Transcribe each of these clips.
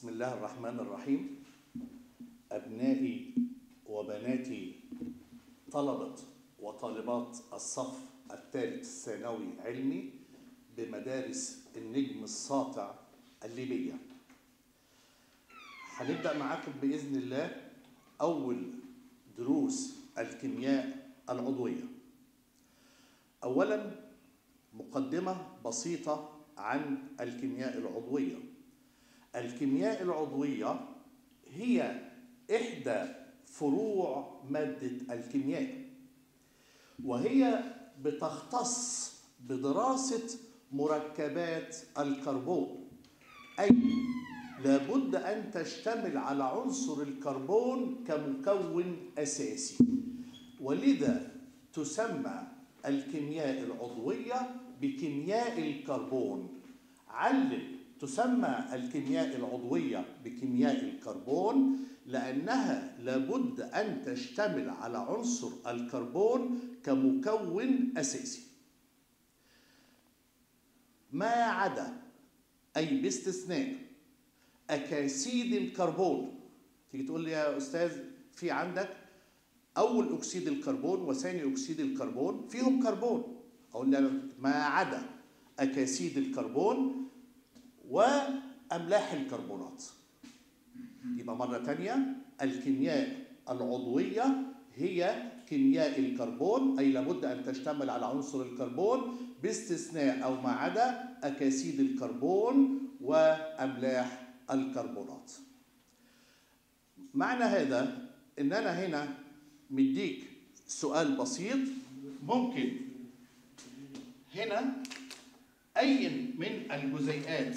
بسم الله الرحمن الرحيم أبنائي وبناتي طلبة وطالبات الصف الثالث الثانوي علمي بمدارس النجم الساطع الليبية هنبدأ معاكم بإذن الله أول دروس الكيمياء العضوية أولا مقدمة بسيطة عن الكيمياء العضوية الكيمياء العضوية هي إحدى فروع مادة الكيمياء وهي بتختص بدراسة مركبات الكربون أي لابد أن تشتمل على عنصر الكربون كمكون أساسي ولذا تسمى الكيمياء العضوية بكيمياء الكربون علل تسمى الكيمياء العضوية بكيمياء الكربون لأنها لابد أن تشتمل على عنصر الكربون كمكون أساسي ما عدا أي باستثناء أكاسيد الكربون تيجي تقول لي يا أستاذ في عندك أول أكسيد الكربون وثاني أكسيد الكربون فيهم كربون أقول لي ما عدا أكاسيد الكربون وأملاح الكربونات يبقى مرة تانية الكيمياء العضوية هي كيمياء الكربون أي لابد أن تشتمل على عنصر الكربون باستثناء أو ما عدا أكاسيد الكربون وأملاح الكربونات معنى هذا إن أنا هنا مديك سؤال بسيط ممكن هنا أي من الجزيئات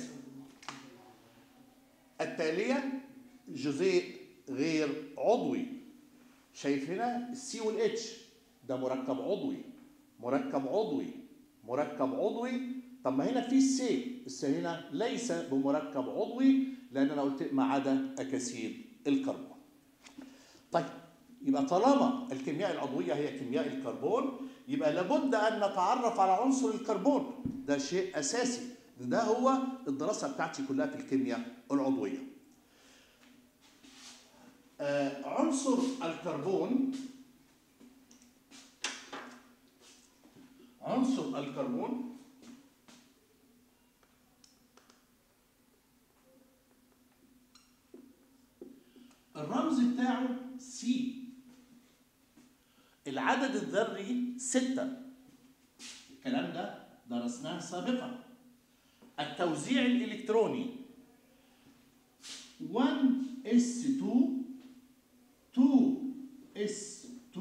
التالية جزيء غير عضوي شايف هنا السي والاتش ده مركب عضوي مركب عضوي مركب عضوي طب ما هنا في السي السي هنا ليس بمركب عضوي لان انا قلت ما عدا اكاسيد الكربون طيب يبقى طالما الكيمياء العضويه هي كيمياء الكربون يبقى لابد ان نتعرف على عنصر الكربون ده شيء اساسي ده هو الدراسه بتاعتي كلها في الكيمياء العضويه آه عنصر الكربون عنصر الكربون الرمز بتاعه سي العدد الذري ستة الكلام ده درسناه سابقا التوزيع الإلكتروني 1s2 2s2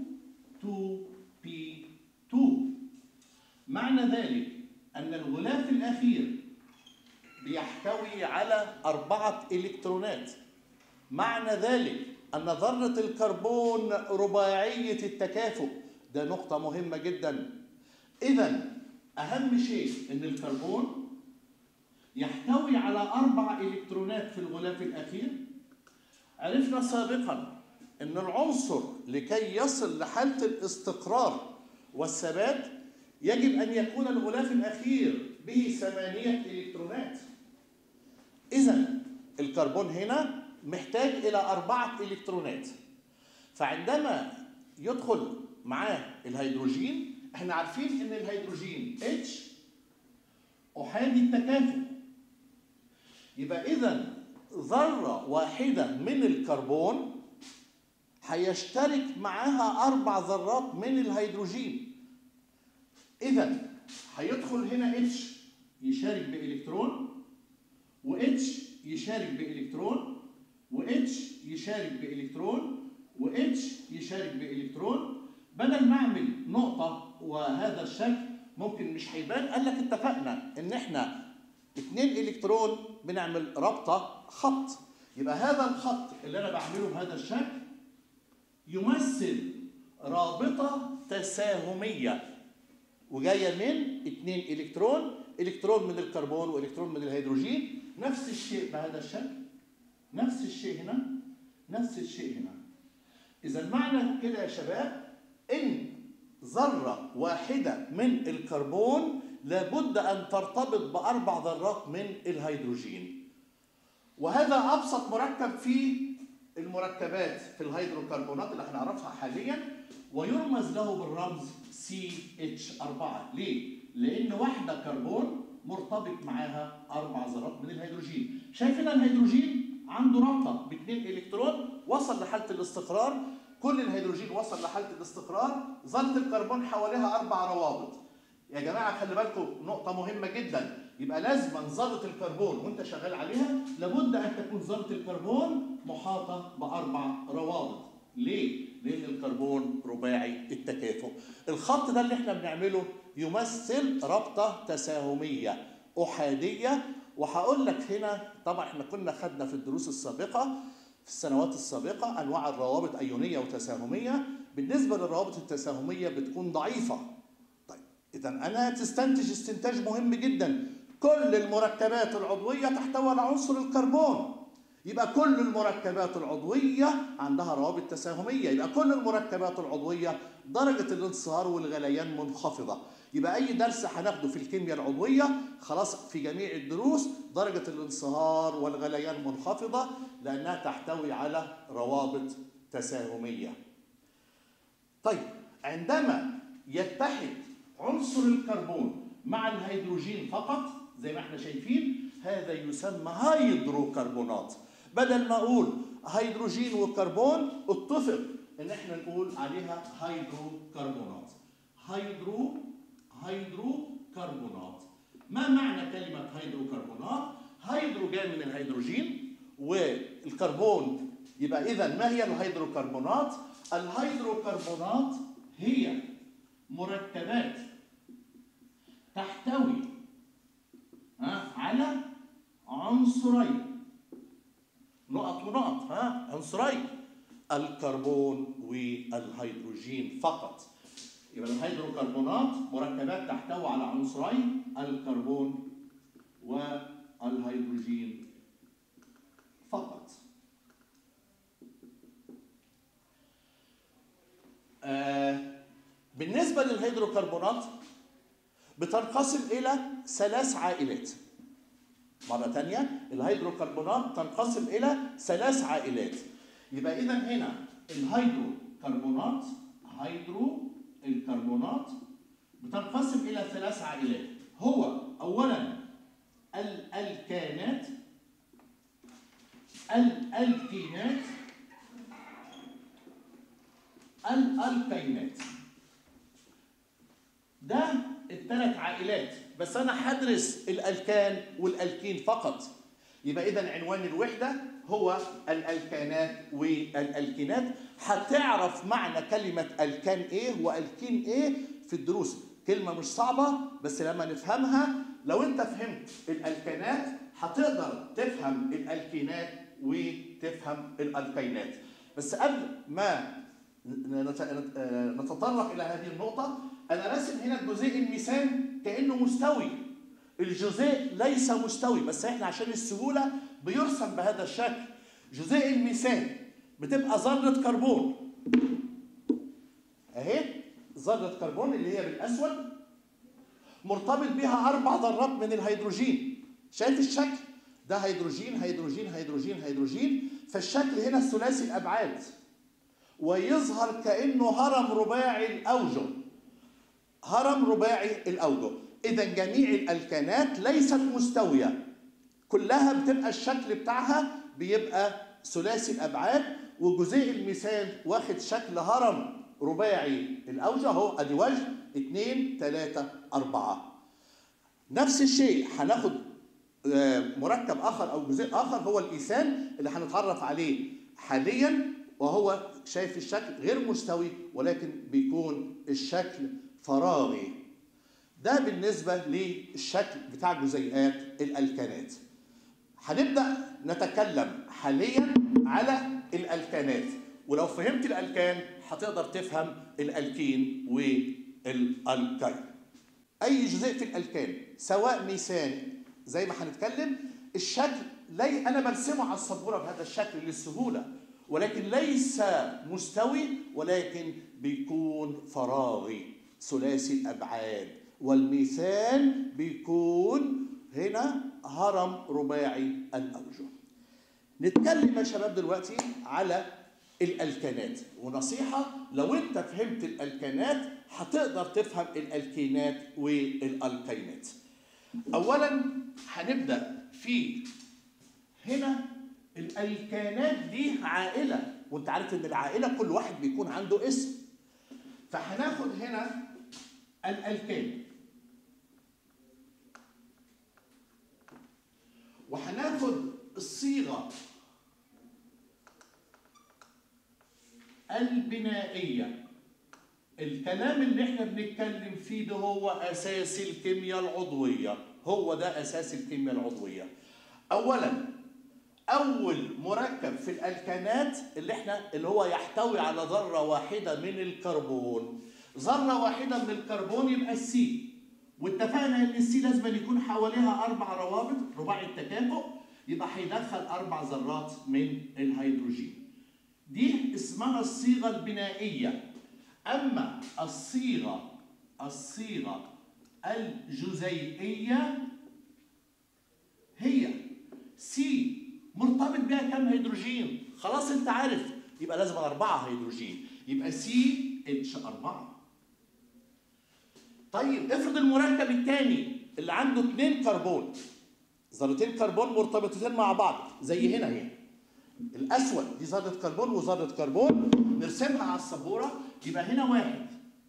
2p2 معنى ذلك أن الغلاف الأخير بيحتوي على أربعة إلكترونات معنى ذلك أن ذرة الكربون رباعية التكافؤ ده نقطة مهمة جدا إذا أهم شيء أن الكربون يحتوي على أربع إلكترونات في الغلاف الأخير عرفنا سابقا أن العنصر لكي يصل لحالة الاستقرار والثبات يجب أن يكون الغلاف الأخير به ثمانية إلكترونات إذا الكربون هنا محتاج إلى أربعة إلكترونات فعندما يدخل معاه الهيدروجين احنا عارفين ان الهيدروجين H أحادي التكافؤ يبقى إذا ذرة واحدة من الكربون هيشترك معاها أربع ذرات من الهيدروجين إذا هيدخل هنا H يشارك بإلكترون وH يشارك بإلكترون وH يشارك بإلكترون وH يشارك بإلكترون بدل ما أعمل نقطة وهذا الشكل ممكن مش هيبان قال لك اتفقنا إن إحنا اتنين إلكترون بنعمل رابطة خط يبقى هذا الخط اللي أنا بعمله بهذا الشكل يمثل رابطة تساهمية وجاية من اتنين إلكترون إلكترون من الكربون وإلكترون من الهيدروجين نفس الشيء بهذا الشكل نفس الشيء هنا نفس الشيء هنا إذا معنى كده يا شباب إن ذرة واحدة من الكربون لابد أن ترتبط بأربع ذرات من الهيدروجين وهذا ابسط مركب في المركبات في الهيدروكربونات اللي هنعرفها حاليا ويرمز له بالرمز CH4 ليه؟ لأن واحدة كربون مرتبط معاها أربع ذرات من الهيدروجين شايفين الهيدروجين عنده رابطة باثنين إلكترون وصل لحالة الاستقرار كل الهيدروجين وصل لحالة الاستقرار ذرة الكربون حواليها أربع روابط يا جماعة خلي بالكم نقطة مهمة جدا يبقى لازما ذرة الكربون وانت شغال عليها لابد ان تكون ذرة الكربون محاطة بأربع روابط. ليه؟ لأن الكربون رباعي التكافؤ. الخط ده اللي احنا بنعمله يمثل رابطة تساهمية أحادية وهقول لك هنا طبعا احنا كنا خدنا في الدروس السابقة في السنوات السابقة أنواع الروابط أيونية وتساهمية بالنسبة للروابط التساهمية بتكون ضعيفة طيب إذا أنا تستنتج استنتاج مهم جدا كل المركبات العضوية تحتوي على عنصر الكربون يبقى كل المركبات العضوية عندها روابط تساهمية يبقى كل المركبات العضوية درجة الانصهار والغليان منخفضة يبقى أي درس هناخده في الكيمياء العضوية خلاص في جميع الدروس درجة الانصهار والغليان منخفضة لأنها تحتوي على روابط تساهمية طيب عندما يتحد عنصر الكربون مع الهيدروجين فقط زي ما احنا شايفين هذا يسمى هيدروكربونات بدل ما اقول هيدروجين وكربون اتفق ان احنا نقول عليها هيدروكربونات هيدرو هيدروكربونات ما معنى كلمة هيدروكربونات؟ هيدرو جاي من الهيدروجين والكربون يبقى إذا ما هي الهيدروكربونات؟ الهيدروكربونات هي مركبات تحتوي على عنصرين نقط ونقط ها عنصرين الكربون والهيدروجين فقط يبقى الهيدروكربونات مركبات تحتوي على عنصرين الكربون والهيدروجين فقط آه بالنسبة للهيدروكربونات بتنقسم إلى ثلاث عائلات مرة تانية الهيدروكربونات تنقسم إلى ثلاث عائلات يبقى إذا هنا الهيدروكربونات هيدرو الكربونات بتنقسم إلى ثلاث عائلات هو أولا الألكانات الألكينات الألكينات ده الثلاث عائلات بس انا هدرس الالكان والالكين فقط يبقى اذا عنوان الوحده هو الالكانات والالكينات هتعرف معنى كلمه الكان ايه والكين ايه في الدروس كلمه مش صعبه بس لما نفهمها لو انت فهمت الالكانات هتقدر تفهم الالكينات وتفهم الالكينات بس قبل ما نتطرق الى هذه النقطه انا راسم هنا الجزيء الميثان كانه مستوي الجزيء ليس مستوي بس احنا عشان السهوله بيرسم بهذا الشكل جزيء الميثان بتبقى ذره كربون اهي ذره كربون اللي هي بالاسود مرتبط بها اربع ذرات من الهيدروجين شايف الشكل ده هيدروجين هيدروجين هيدروجين هيدروجين فالشكل هنا ثلاثي الابعاد ويظهر كانه هرم رباعي الاوجه هرم رباعي الاوجه اذا جميع الالكانات ليست مستويه كلها بتبقى الشكل بتاعها بيبقى ثلاثي الابعاد وجزيء الميثان واخد شكل هرم رباعي الاوجه اهو ادي وجه اثنين ثلاثة أربعة نفس الشيء هناخد مركب آخر أو جزيء آخر هو الإيثان اللي هنتعرف عليه حاليا وهو شايف الشكل غير مستوي ولكن بيكون الشكل فراغي ده بالنسبة للشكل بتاع جزيئات الألكانات هنبدأ نتكلم حاليا على الألكانات ولو فهمت الألكان هتقدر تفهم الألكين والألكين أي جزيء في الألكان سواء ميثان زي ما هنتكلم الشكل لي أنا برسمه على السبورة بهذا الشكل للسهولة ولكن ليس مستوي ولكن بيكون فراغي ثلاثي الابعاد والميثان بيكون هنا هرم رباعي الاوجه نتكلم يا شباب دلوقتي على الالكانات ونصيحه لو انت فهمت الالكانات هتقدر تفهم الالكينات والالكينات اولا هنبدا في هنا الالكانات دي عائله وانت عارف ان العائله كل واحد بيكون عنده اسم فهناخد هنا الالكان وهناخد الصيغه البنائيه الكلام اللي احنا بنتكلم فيه ده هو اساس الكيمياء العضويه هو ده اساس الكيمياء العضويه اولا اول مركب في الالكانات اللي احنا اللي هو يحتوي على ذره واحده من الكربون ذره واحده من الكربون يبقى السي واتفقنا ان السي لازم يكون حواليها اربع روابط رباعي التكافؤ يبقى هيدخل اربع ذرات من الهيدروجين دي اسمها الصيغه البنائيه اما الصيغه الصيغه الجزيئيه هي سي مرتبط بها كم هيدروجين خلاص انت عارف يبقى لازم أربعة هيدروجين يبقى سي اتش أربعة طيب افرض المركب الثاني اللي عنده اثنين كربون ذرتين كربون مرتبطتين مع بعض زي هنا اهي الاسود دي ذره كربون وذره كربون نرسمها على السبوره يبقى هنا واحد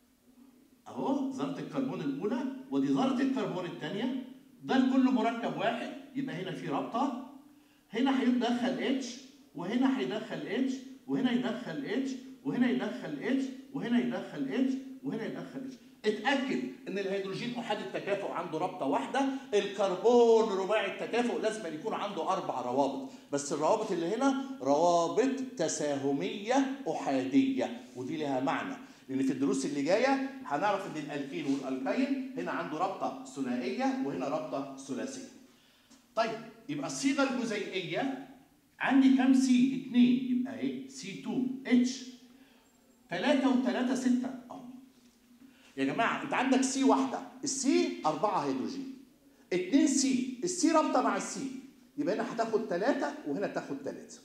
اهو ذره الكربون الاولى ودي ذره الكربون الثانيه ده كله مركب واحد يبقى هنا في رابطه هنا هيدخل اتش وهنا هيدخل اتش وهنا يدخل اتش وهنا يدخل اتش وهنا يدخل اتش وهنا يدخل اتش اتاكد ان الهيدروجين احاد التكافؤ عنده رابطه واحده الكربون رباعي التكافؤ لازم يكون عنده اربع روابط بس الروابط اللي هنا روابط تساهميه احاديه ودي لها معنى لان في الدروس اللي جايه هنعرف ان الالكين والالكين هنا عنده رابطه ثنائيه وهنا رابطه ثلاثيه طيب يبقى الصيغه الجزيئيه عندي كام سي؟ 2 يبقى ايه؟ سي 2 اتش 3 و3 6 اه يا جماعه انت عندك سي واحده السي 4 هيدروجين 2 سي السي رابطه مع السي يبقى هنا هتاخد 3 وهنا تاخد 3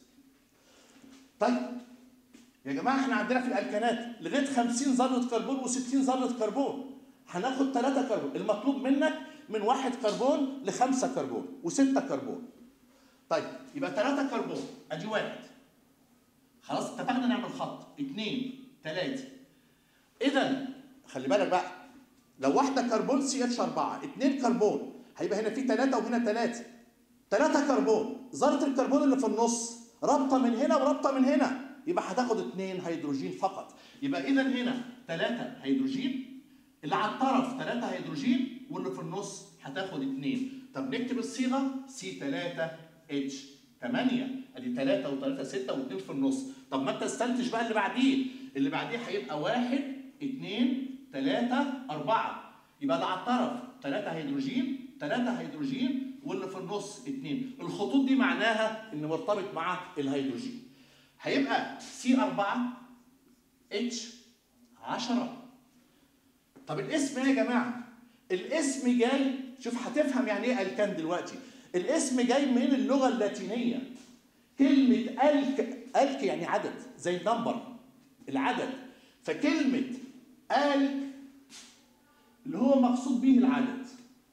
طيب يا جماعه احنا عندنا في الالكانات لغايه 50 ذره كربون و60 ذره كربون هناخد 3 كربون المطلوب منك من واحد كربون لخمسة كربون وستة كربون طيب يبقى ثلاثة كربون ادي واحد خلاص اتفقنا نعمل خط اثنين ثلاثة اذا خلي بالك بقى لو واحدة كربون سي اتش 4 اثنين كربون هيبقى هنا في ثلاثة وهنا ثلاثة ثلاثة كربون ذرة الكربون اللي في النص رابطة من هنا ورابطة من هنا يبقى هتاخد اثنين هيدروجين فقط يبقى اذا هنا ثلاثة هيدروجين اللي على الطرف ثلاثة هيدروجين واللي في النص هتاخد اثنين طب نكتب الصيغه سي 3 اتش 8 ادي 3 و3 6 و2 في النص طب ما انت استنتج بقى اللي بعديه اللي بعديه هيبقى 1 2 3 4 يبقى اللي على الطرف 3 هيدروجين 3 هيدروجين واللي في النص 2 الخطوط دي معناها ان مرتبط مع الهيدروجين هيبقى سي 4 اتش 10 طب الاسم ايه يا جماعه الاسم جاي شوف هتفهم يعني ايه الكان دلوقتي الاسم جاي من اللغه اللاتينيه كلمه الك الك يعني عدد زي النمبر العدد فكلمه الك اللي هو مقصود به العدد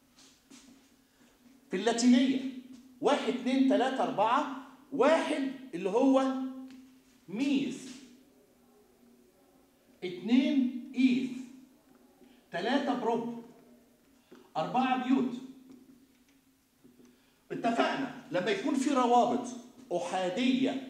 في اللاتينيه واحد اثنين ثلاثة أربعة واحد اللي هو ميث اثنين إيث ثلاثة بروب أربعة بيوت اتفقنا لما يكون في روابط أحادية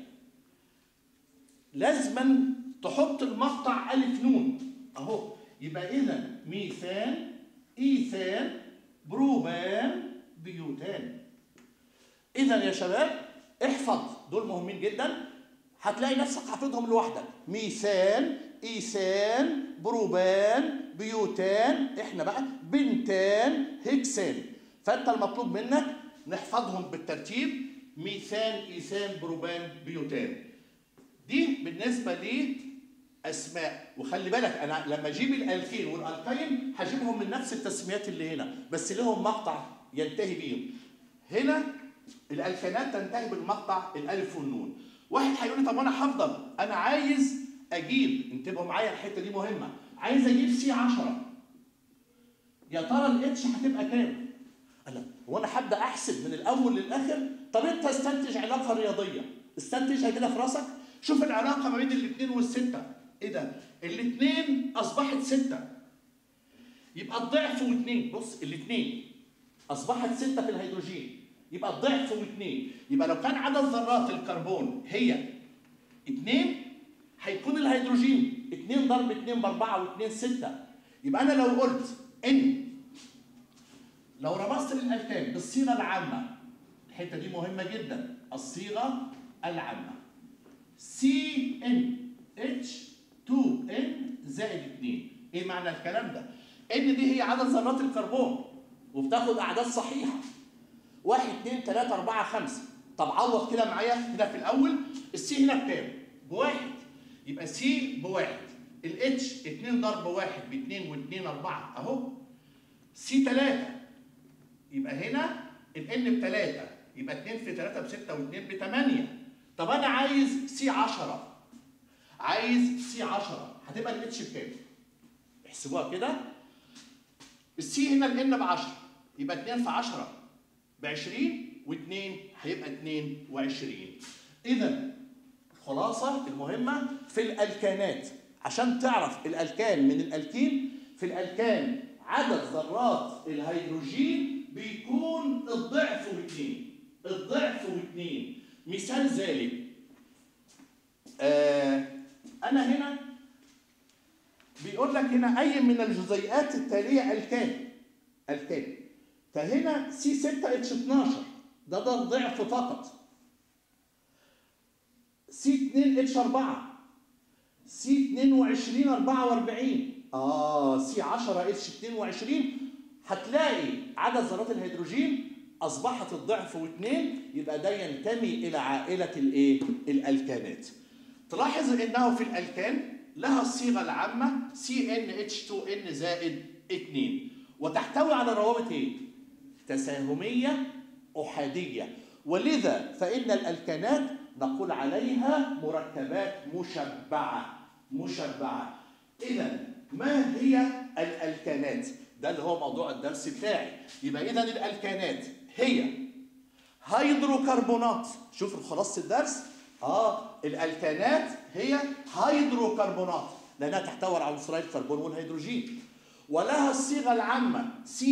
لازما تحط المقطع ألف نون أهو يبقى إذا ميثان إيثان بروبان بيوتان إذا يا شباب احفظ دول مهمين جدا هتلاقي نفسك حافظهم لوحدك ميثان إيثان بروبان بيوتان احنا بقى بنتان هكسان فانت المطلوب منك نحفظهم بالترتيب ميثان ايثان بروبان بيوتان دي بالنسبه لي اسماء وخلي بالك انا لما اجيب الالكين والالكين هجيبهم من نفس التسميات اللي هنا بس لهم مقطع ينتهي بيهم هنا الالكانات تنتهي بالمقطع الالف والنون واحد هيقول لي طب انا هفضل انا عايز اجيب انتبهوا معايا الحته دي مهمه عايز اجيب سي 10 يا ترى الاتش هتبقى كام؟ لا هو انا هبدا احسب من الاول للاخر طب انت استنتج علاقه رياضيه استنتجها كده في راسك شوف العلاقه ما بين الاثنين والسته ايه ده؟ الاثنين اصبحت سته يبقى الضعف واثنين بص الاثنين اصبحت سته في الهيدروجين يبقى الضعف واثنين يبقى لو كان عدد ذرات الكربون هي اثنين هيكون الهيدروجين اثنين ضرب اثنين باربعه واثنين سته يبقى انا لو قلت ان لو رمزت للالكان بالصيغه العامه الحته دي مهمه جدا الصيغه العامه سي ان اتش 2 ان زائد 2 ايه معنى الكلام ده ان دي هي عدد ذرات الكربون وبتاخد اعداد صحيحه 1 2 3 4 5 طب عوض كده معايا كده في الاول السي هنا بكام بواحد يبقى سي بواحد الاتش 2 ضرب واحد ب 2 و2 4 اهو سي 3 يبقى هنا الان ب 3 يبقى 2 في 3 ب 6 و2 ب 8 طب انا عايز سي 10 عايز سي 10 هتبقى الاتش بكام؟ احسبوها كده السي هنا الان ب 10 يبقى 2 في 10 ب 20 و2 هيبقى 22 اذا الخلاصه المهمه في الالكانات عشان تعرف الالكان من الالكين في الالكان عدد ذرات الهيدروجين بيكون الضعف واثنين الضعف واثنين مثال ذلك آه انا هنا بيقول لك هنا اي من الجزيئات التاليه الكان الكان فهنا سي 6 اتش 12 ده ده الضعف فقط سي 2 اتش 4 سي 22 44 اه سي 10 اتش 22 هتلاقي عدد ذرات الهيدروجين اصبحت الضعف واثنين يبقى ده ينتمي الى عائله الايه الالكانات تلاحظ انه في الالكان لها الصيغه العامه CnH2n زائد 2 وتحتوي على روابط ايه تساهميه احاديه ولذا فان الالكانات نقول عليها مركبات مشبعه مشبعه اذا ما هي الالكانات ده اللي هو موضوع الدرس بتاعي يبقى اذا الالكانات هي هيدروكربونات شوف خلاصه الدرس اه الالكانات هي هيدروكربونات لانها تحتوي على عنصري الكربون والهيدروجين ولها الصيغه العامه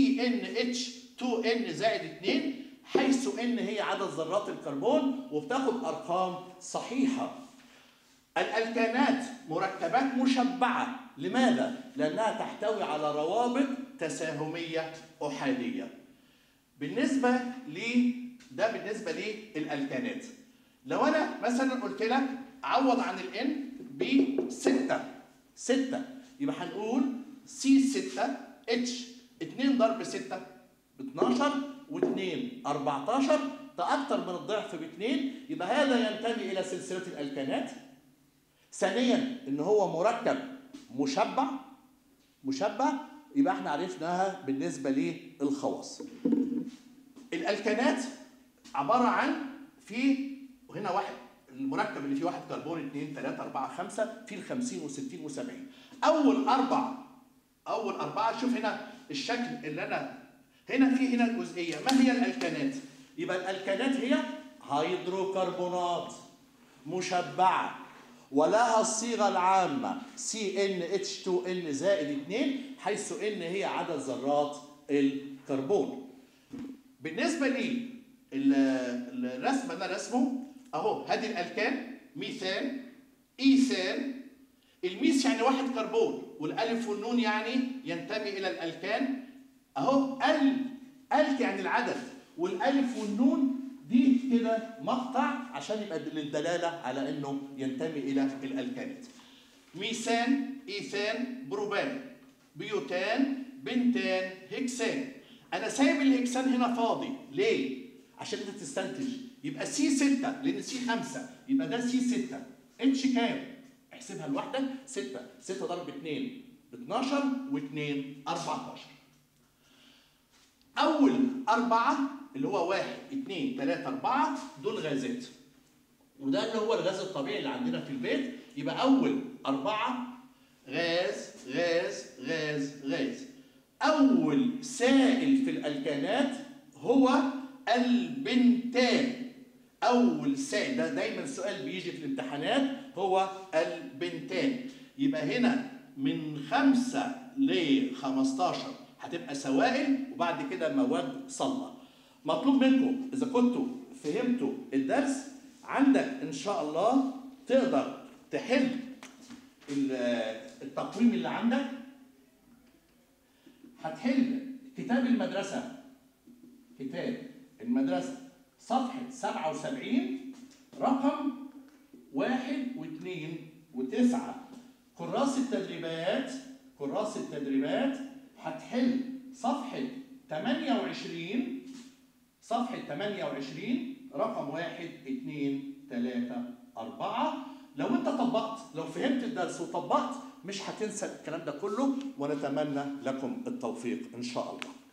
CnH2n زائد 2 حيث ان هي عدد ذرات الكربون وبتاخد ارقام صحيحه الالكانات مركبات مشبعه لماذا لانها تحتوي على روابط تساهميه احاديه بالنسبه ل ده بالنسبه للالكانات لو انا مثلا قلت لك عوض عن الان ب 6 6 يبقى هنقول سي 6 اتش 2 ضرب 6 ب 12 و2 14 ده اكتر من الضعف ب 2 يبقى هذا ينتمي الى سلسله الالكانات ثانيا ان هو مركب مشبع مشبع يبقى احنا عرفناها بالنسبه للخواص الالكانات عباره عن في وهنا واحد المركب اللي فيه واحد كربون 2 3 4 5 فيه ال 50 و60 و70 اول اربع اول اربعه شوف هنا الشكل اللي انا هنا في هنا الجزئيه ما هي الالكانات يبقى الالكانات هي هيدروكربونات مشبعه ولها الصيغه العامه CnH2n زائد 2 حيث ان هي عدد ذرات الكربون بالنسبه لي الرسم اللي انا رسمه اهو هذه الالكان ميثان ايثان الميث يعني واحد كربون والالف والنون يعني ينتمي الى الالكان اهو ال الك يعني العدد والالف والنون دي كده مقطع عشان يبقى للدلاله على انه ينتمي الى الالكانات ميثان ايثان بروبان بيوتان بنتان هكسان انا سايب الهكسان هنا فاضي ليه عشان انت تستنتج يبقى سي 6 لان سي 5 يبقى ده سي 6 اتش كام احسبها لوحدك 6 6 ضرب 2 ب 12 و2 14 اول اربعه اللي هو واحد اثنين ثلاثة أربعة دول غازات وده اللي هو الغاز الطبيعي اللي عندنا في البيت يبقى أول أربعة غاز غاز غاز غاز أول سائل في الألكانات هو البنتان أول سائل ده دايما سؤال بيجي في الامتحانات هو البنتان يبقى هنا من خمسة ل 15 هتبقى سوائل وبعد كده مواد صلبة مطلوب منكم إذا كنتوا فهمتوا الدرس عندك إن شاء الله تقدر تحل التقويم اللي عندك هتحل كتاب المدرسة كتاب المدرسة صفحة 77 رقم واحد واثنين وتسعة كراس التدريبات كراس التدريبات هتحل صفحة 28 صفحة 28 رقم واحد اثنين ثلاثة أربعة لو أنت طبقت لو فهمت الدرس وطبقت مش هتنسى الكلام ده كله ونتمنى لكم التوفيق إن شاء الله